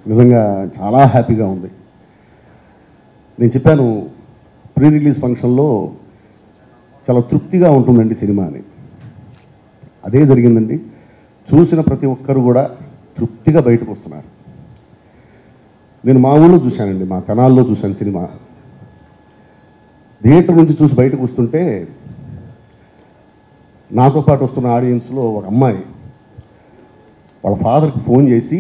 నిజంగా చాలా హ్యాపీగా ఉంది నేను చెప్పాను ప్రీ రిలీజ్ ఫంక్షన్లో చాలా తృప్తిగా ఉంటుందండి సినిమా అని అదే జరిగిందండి చూసిన ప్రతి ఒక్కరు కూడా తృప్తిగా బయటకు వస్తున్నారు నేను మా ఊళ్ళో చూశానండి మా కణాల్లో చూశాను సినిమా థియేటర్ నుంచి చూసి బయటకు వస్తుంటే నాతో పాటు వస్తున్న ఆడియన్స్లో ఒక అమ్మాయి వాళ్ళ ఫాదర్కి ఫోన్ చేసి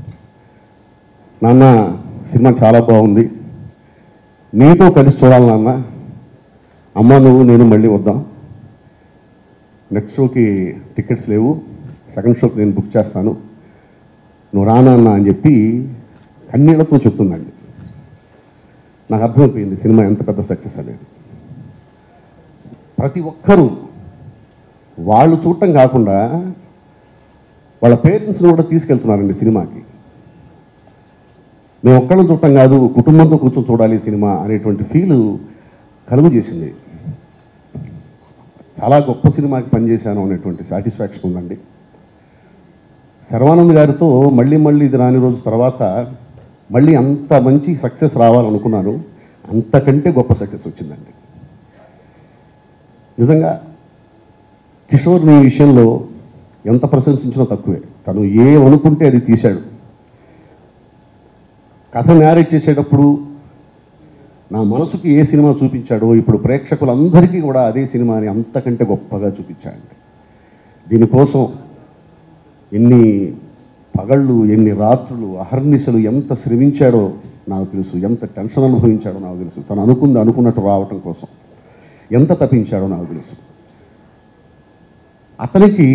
నాన్న సినిమా చాలా బాగుంది నీతో కలిసి చూడాలి నాన్న అమ్మ నువ్వు నేను మళ్ళీ వద్దాం నెక్స్ట్ షోకి టికెట్స్ లేవు సెకండ్ షోకి నేను బుక్ చేస్తాను నువ్వు రానా అన్న అని చెప్పి కన్నీళ్లతో చెప్తుందండి నాకు అర్థమైపోయింది సినిమా ఎంత పెద్ద సక్సెస్ అనేది ప్రతి ఒక్కరూ వాళ్ళు చూడటం కాకుండా వాళ్ళ పేరెంట్స్ని కూడా తీసుకెళ్తున్నారండి సినిమాకి మేము ఒక్కళ్ళం చూడటం కాదు కుటుంబంతో కూర్చొని చూడాలి ఈ సినిమా అనేటువంటి ఫీల్ కలుగు చేసింది చాలా గొప్ప సినిమాకి పనిచేశాను అనేటువంటి సాటిస్ఫాక్షన్ ఉందండి శర్వానంద్ గారితో మళ్ళీ మళ్ళీ ఇది రాని రోజు తర్వాత మళ్ళీ అంత మంచి సక్సెస్ రావాలనుకున్నాను అంతకంటే గొప్ప సక్సెస్ వచ్చిందండి నిజంగా కిషోర్ నీ విషయంలో ఎంత ప్రశంసించినా తక్కువే తను ఏమనుకుంటే అది తీశాడు కథ నేరేట్ చేసేటప్పుడు నా మనసుకి ఏ సినిమా చూపించాడో ఇప్పుడు ప్రేక్షకులందరికీ కూడా అదే సినిమాని అంతకంటే గొప్పగా చూపించాడు దీనికోసం ఎన్ని పగళ్ళు ఎన్ని రాత్రులు అహర్నిశలు ఎంత శ్రమించాడో నాకు తెలుసు ఎంత టెన్షన్ అనుభవించాడో నాకు తెలుసు తను అనుకుంది అనుకున్నట్టు రావటం కోసం ఎంత తప్పించాడో నాకు తెలుసు అతనికి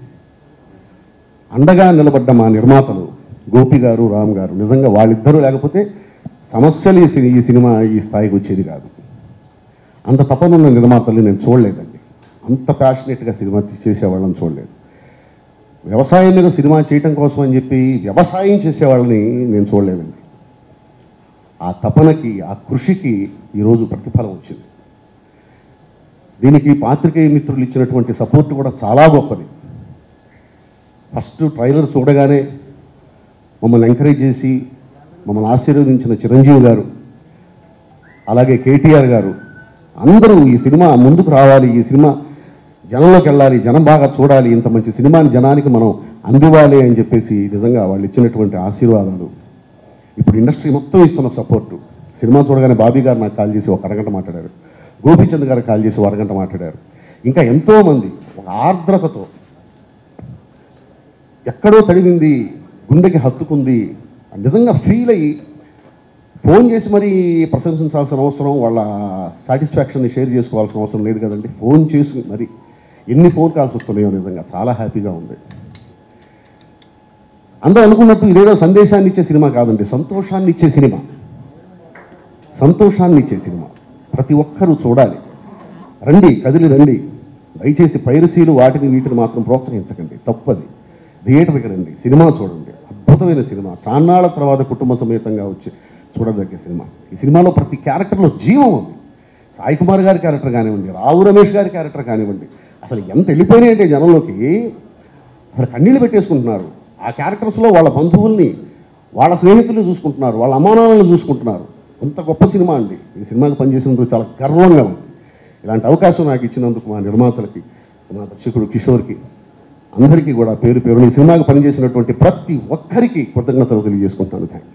అండగా నిలబడ్డ మా నిర్మాతలు గోపి గారు రామ్ గారు నిజంగా వాళ్ళిద్దరూ లేకపోతే సమస్యలు ఈ సి- ఈ సినిమా ఈ స్థాయికి వచ్చేది కాదు అంత తపనున్న నిర్మాతల్ని నేను చూడలేదండి అంత ప్యాషనెట్గా సినిమా తీ- చేసేవాళ్ళని చూడలేదు వ్యవసాయం మీద సినిమా చేయటం కోసం అని చెప్పి వ్యవసాయం చేసేవాళ్ళని నేను చూడలేదండి ఆ తపనకి ఆ కృషికి ఈరోజు ప్రతిఫలం వచ్చింది దీనికి పాత్రికేయ మిత్రులు ఇచ్చినటువంటి సపోర్ట్ కూడా చాలా గొప్పది ఫస్ట్ ట్రైలర్ చూడగానే మమ్మల్ని ఎంకరేజ్ చేసి మమ్మల్ని ఆశీర్వదించిన చిరంజీవి గారు అలాగే కేటీఆర్ గారు అందరూ ఈ సినిమా ముందుకు రావాలి ఈ సినిమా జనంలోకి వెళ్ళాలి జనం బాగా చూడాలి ఇంత మంచి సినిమాని జనానికి మనం అందివ్వాలి అని చెప్పేసి నిజంగా వాళ్ళు ఇచ్చినటువంటి ఆశీర్వాదాలు ఇప్పుడు ఇండస్ట్రీ మొత్తం ఇస్తున్న సపోర్టు సినిమా చూడగానే బాబీ గారు నాకు కాల్ చేసి ఒక అరగంట మాట్లాడారు గోపీచంద్ గారు కాల్ చేసి ఒక అరగంట మాట్లాడారు ఇంకా ఎంతోమంది ఒక ఆర్ద్రతతో ఎక్కడో తడివింది గుండెకి హత్తుకుంది నిజంగా ఫీల్ అయ్యి ఫోన్ చేసి మరీ ప్రశంసించాల్సిన అవసరం వాళ్ళ సాటిస్ఫాక్షన్ని షేర్ చేసుకోవాల్సిన అవసరం లేదు కదండి ఫోన్ చేసి మరి ఎన్ని ఫోన్ కాల్స్ వస్తున్నాయో నిజంగా చాలా హ్యాపీగా ఉంది అందరూ అనుకున్నట్టు ఇదేదో సందేశాన్ని ఇచ్చే సినిమా కాదండి సంతోషాన్ని ఇచ్చే సినిమా సంతోషాన్ని ఇచ్చే సినిమా ప్రతి ఒక్కరూ చూడాలి రండి కదిలి రండి దయచేసి పైరసీలు వాటిని వీటిని మాత్రం ప్రోత్సహించకండి తప్పది థియేటర్కి రండి సినిమా చూడండి అద్భుతమైన సినిమా చాన్నాళ్ళ తర్వాత కుటుంబ సమేతంగా వచ్చి చూడదగ్గ సినిమా ఈ సినిమాలో ప్రతి క్యారెక్టర్లో జీవం ఉంది సాయి కుమార్ గారి క్యారెక్టర్ కానివ్వండి రావు రమేష్ గారి క్యారెక్టర్ కానివ్వండి అసలు ఎంత వెళ్ళిపోయినాయంటే జనంలోకి అసలు కన్నీళ్ళు పెట్టేసుకుంటున్నారు ఆ క్యారెక్టర్స్లో వాళ్ళ బంధువుల్ని వాళ్ళ స్నేహితులు చూసుకుంటున్నారు వాళ్ళ అమ్మానాన్నలు చూసుకుంటున్నారు అంత గొప్ప సినిమా అండి ఈ సినిమాకి పనిచేసినందుకు చాలా గర్వంగా ఉంది ఇలాంటి అవకాశం నాకు ఇచ్చినందుకు మా నిర్మాతలకి మా దర్శకుడు కిషోర్కి అందరికీ కూడా పేరు పేరు ఈ సినిమాకి పనిచేసినటువంటి ప్రతి ఒక్కరికి కృతజ్ఞతలు తెలియజేసుకుంటాను థ్యాంక్